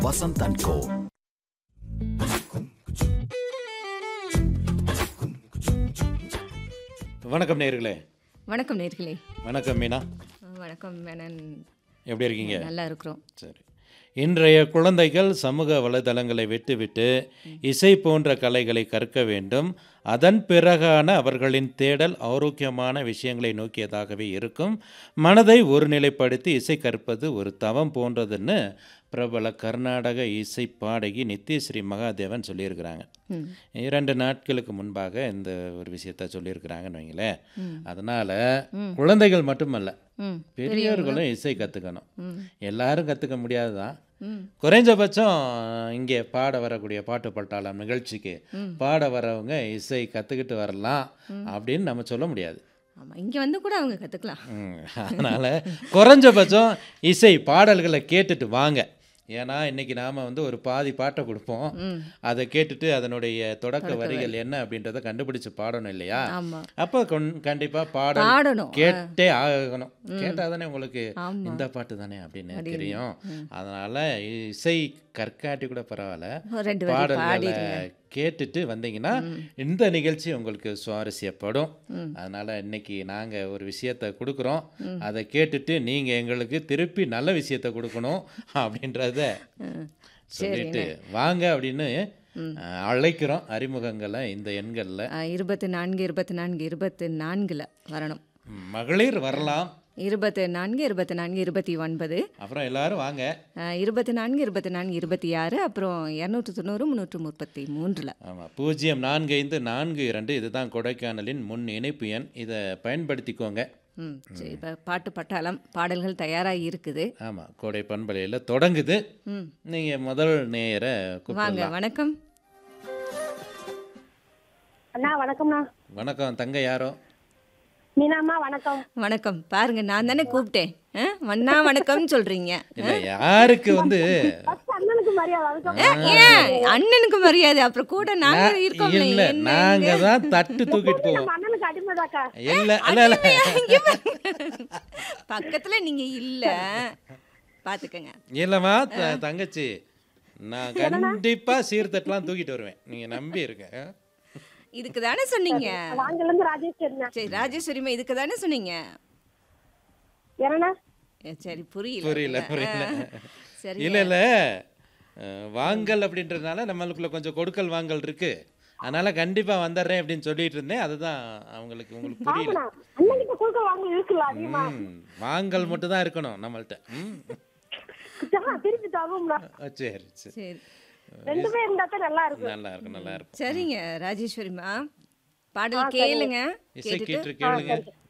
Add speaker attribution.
Speaker 1: Vasanth and கோ
Speaker 2: வணக்கம் நேர்களே
Speaker 3: வணக்கம் நேர்களே
Speaker 2: வணக்கம் மீனா
Speaker 3: வணக்கம் மேனன்
Speaker 2: எப்படி இருக்கீங்க
Speaker 3: நல்லா இருக்கிறோம்
Speaker 2: சரி இன்றைய குழந்தைகள் சமூக வலைதளங்களை விட்டுவிட்டு இசை போன்ற கலைகளை கற்க வேண்டும் அதன் பிறகான அவர்களின் தேடல் ஆரோக்கியமான விஷயங்களை நோக்கியதாகவே இருக்கும் மனதை ஒருநிலைப்படுத்தி இசை கற்பது ஒரு தவம் போன்றதுன்னு பிரபல கர்நாடக இசை பாடகி நித்யஸ்ரீ மகாதேவன் சொல்லியிருக்கிறாங்க
Speaker 3: ம்.
Speaker 2: இரண்டு நாட்களுக்கு முன்பாக இந்த ஒரு விஷயத்த சொல்லியிருக்கிறாங்கன்னு வைங்களேன் அதனால் குழந்தைகள் மட்டுமல்ல
Speaker 3: ம்
Speaker 2: பெரியவர்களும் இசை கற்றுக்கணும்
Speaker 3: ம்.
Speaker 2: எல்லாரும் கற்றுக்க முடியாது தான்
Speaker 3: ம்
Speaker 2: குறைஞ்சபட்சம் இங்கே பாட வரக்கூடிய பாட்டு பட்டாளம் நிகழ்ச்சிக்கு பாட வரவங்க இசை கற்றுக்கிட்டு வரலாம் அப்படின்னு நம்ம சொல்ல முடியாது
Speaker 3: ஆமாம் இங்கே வந்து கூட அவங்க கற்றுக்கலாம்
Speaker 2: ம், அதனால குறைஞ்சபட்சம் இசை பாடல்களை கேட்டுட்டு வாங்க ஏன்னா இன்னைக்கு நாம வந்து ஒரு பாதி பாட்டை கொடுப்போம் அதை கேட்டுட்டு அதனுடைய தொடக்க வரிகள் என்ன அப்படின்றத கண்டுபிடிச்சு பாடணும் இல்லையா
Speaker 3: ஆமாம்
Speaker 2: அப்போ கொண்- கண்டிப்பா பாடல்
Speaker 3: பாடணும்
Speaker 2: கேட்டே ஆகணும் கேட்டால் தானே உங்களுக்கு
Speaker 3: ஆமா.
Speaker 2: இந்த பாட்டு தானே அப்படின்னு தெரியும் அதனால இசை கற்காட்டி கூட பரவாயில்ல
Speaker 3: ரெண்டு வரி
Speaker 2: பாடல்களை
Speaker 3: பாடிடுங்க
Speaker 2: கேட்டுட்டு வந்தீங்கன்னா இந்த நிகழ்ச்சி உங்களுக்கு சுவாரஸ்யப்படும் அதனால இன்னைக்கு நாங்க ஒரு விஷயத்த கொடுக்குறோம் அதை கேட்டுட்டு நீங்க எங்களுக்கு திருப்பி நல்ல விஷயத்த கொடுக்கணும் அப்படின்றத சொல்லிட்டு வாங்க அப்படின்னு அஹ், அழைக்கிறோம் அறிமுகங்களை இந்த எண்களில்
Speaker 3: ஆ, இருபத்தி நான்கு இருபத்தி நான்கு இருபத்தி நான்கில் வரணும்
Speaker 2: மகளிர் வரலாம்
Speaker 3: இருபத்தி நான்கு இருபத்தி நான்கு இருபத்தி ஒன்பது
Speaker 2: அப்புறம் எல்லாரும் வாங்க
Speaker 3: ஆ, இருபத்தி நான்கு இருபத்தி நான்கு இருபத்தி ஆறு அப்புறம் இரநூற்றி தொண்ணூறு முந்நூற்று முப்பத்தி மூன்றில்
Speaker 2: ஆமாம் பூஜ்ஜியம் நான்கு ஐந்து நான்கு இரண்டு இதுதான் கொடைக்கானலின் முன் இணைப்பு எண் இதை பயன்படுத்திக்கோங்க
Speaker 3: ம் சரி இப்போ பாட்டு பட்டாளம் பாடல்கள் தயாராக இருக்குது
Speaker 2: ஆமாம் கோடை பண்பலையில் தொடங்குது
Speaker 3: ம்
Speaker 2: நீங்கள் முதல் நேயரை
Speaker 3: வாங்க
Speaker 2: கூப்பிடலாம்
Speaker 3: வணக்கம்
Speaker 4: அண்ணா வணக்கம்ண்ணா
Speaker 2: வணக்கம் தங்க யாரோ
Speaker 4: மீனாம்மா வணக்கம்
Speaker 3: வணக்கம் பாருங்க நான் தானே கூப்பிட்டேன் ஆ? வண்ணா வணக்கம்னு சொல்றீங்க
Speaker 2: இல்லை யாருக்கு வந்து
Speaker 4: ஃபர்ஸ்ட் அண்ணனுக்கு மரியாதை அதுக்கு
Speaker 3: ஏன் அண்ணனுக்கு மரியாதை அப்புறம் கூட நாங்க இருக்கோம்ல
Speaker 2: இல்லை
Speaker 3: என்ன
Speaker 2: நாங்கள் தான் தட்டு தூக்கிட்டு போவோம்
Speaker 4: நம்ம அண்ணனுக்கு அடிமைதாக்கா
Speaker 2: இல்லை இல்லை இல்லை
Speaker 3: இங்க பாருங்க. பக்கத்துல நீங்க இல்ல பாத்துக்கங்க
Speaker 2: இல்லைம்மா த- தங்கச்சி நான் கண்டிப்பாக சீர்தட்டெலாம் தூக்கிட்டு வருவேன் நீங்கள் நம்பி இருங்க
Speaker 3: இதுக்கு தானே சொன்னீங்க
Speaker 4: வாங்கல இருந்து ராஜேஸ்வரிண்ணா
Speaker 3: சரி ராஜேஸ்வரிமா இதுக்கு தானே சொன்னீங்க
Speaker 4: என்னண்ணா
Speaker 3: ஏ, சரி புரியல
Speaker 2: புரியல புரியல
Speaker 3: சரி
Speaker 2: இல்லை இல்லை வாங்கல் அப்படின்றதுனால நம்மளுக்குள்ள கொஞ்சம் கொடுக்கல் வாங்கல் இருக்கு அதனால கண்டிப்பா வந்துடுறேன் அப்படின்னு சொல்லிட்டு இருந்தேன் அதுதான் அவங்களுக்கு உங்களுக்கு புரியல
Speaker 4: வாங்கண்ணா அண்ணனுக்கு கொடுக்க வாங்க இருக்குல்ல அதிகமா
Speaker 2: ம், வாங்கல் மட்டும் தான் இருக்கணும் நம்மள்ட்ட ம்
Speaker 4: ஆ, திருப்பி தருவோம்ண்ணா
Speaker 2: ஆ, சரி சரி
Speaker 3: சரி
Speaker 4: ரெண்டுமே இருந்தா தான் நல்லா இருக்கும்
Speaker 2: நல்லா இருக்கும் நல்லா இருக்கும்
Speaker 3: சரிங்க ராஜேஸ்வரிமா பாடல் கேளுங்க
Speaker 2: இசை கீற்று கேளுங்க